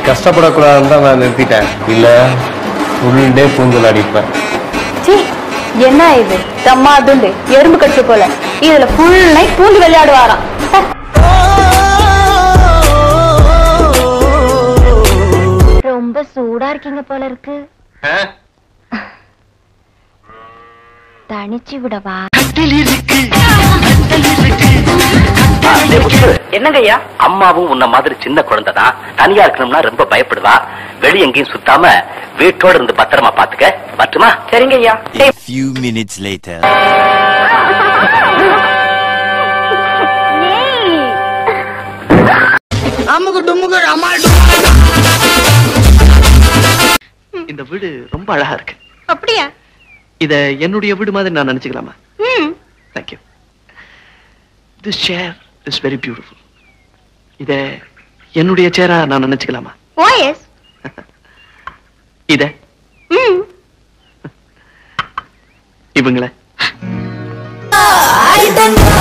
கஷ்டப்படக்கூடாதுன்னு தான் நான் நிறுத்திட்டேன் இல்ல ஃபுல் டே பூந்தல் அடிப்பேன் சீ என்ன இது தம்மா துண்டு எறும்பு கட்டு போல இதுல ஃபுல் நைட் பூந்து விளையாடுவாராம் ரொம்ப சூடா இருக்கீங்க போல இருக்கு தனிச்சு விடவா என்னங்க ஐயா அம்மாவும் உன்ன மாதிரி சின்ன குழந்தை தான் தனியா இருக்கணும்னா ரொம்ப பயப்படுவா வெளிய எங்கேயும் சுத்தாம வீட்டோட இருந்து பத்திரமா பாத்துக்க பட்டுமா சரிங்க ஐயா A few minutes later. இந்த வீடு ரொம்ப அழகா இருக்கு அப்படியா இத என்னுடைய வீடு மாதிரி நான் நினைச்சுக்கலாமா ம் thank you this chair is very beautiful இத என்னுடைய சேரா நான் நினைச்சுக்கலாமா ஓஎஸ் இத ம் இவங்கள I don't know